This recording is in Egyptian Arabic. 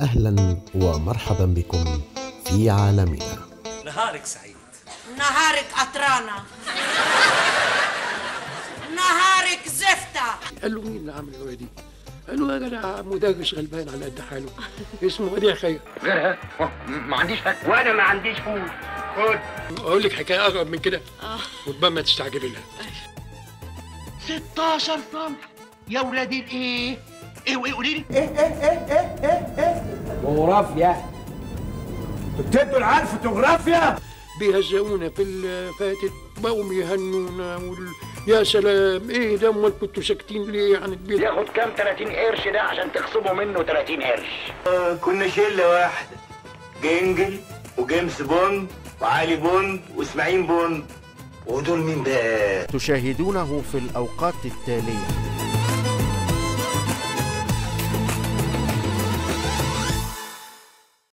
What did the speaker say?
أهلا ومرحبا بكم في عالمنا نهارك سعيد نهارك قطرانة نهارك زفتة قال له مين اللي عامل الهوايه دي؟ قال له يا جدع مدرس غلبان على قد حاله اسمه وديع خير غيرها ما عنديش حاجه وانا ما عنديش فول خد اقول لك حكايه اقرب من كده ربما ما تستعجلي لها 16 سم يا ولاد الايه ايه وايه قولي لي جغرافيا بتدوا العيال فوتوغرافيا بيهزقونا في اللي فاتت بقوا يهنونا وال... يا سلام ايه ده امال كنتوا ساكتين ليه عن البيت ياخد كام 30 قرش ده عشان تخصموا منه 30 قرش كنا شلة واحدة جنجل وجيمس بوند وعلي بوند واسماعيل بوند ودول مين بقى؟ تشاهدونه في الأوقات التالية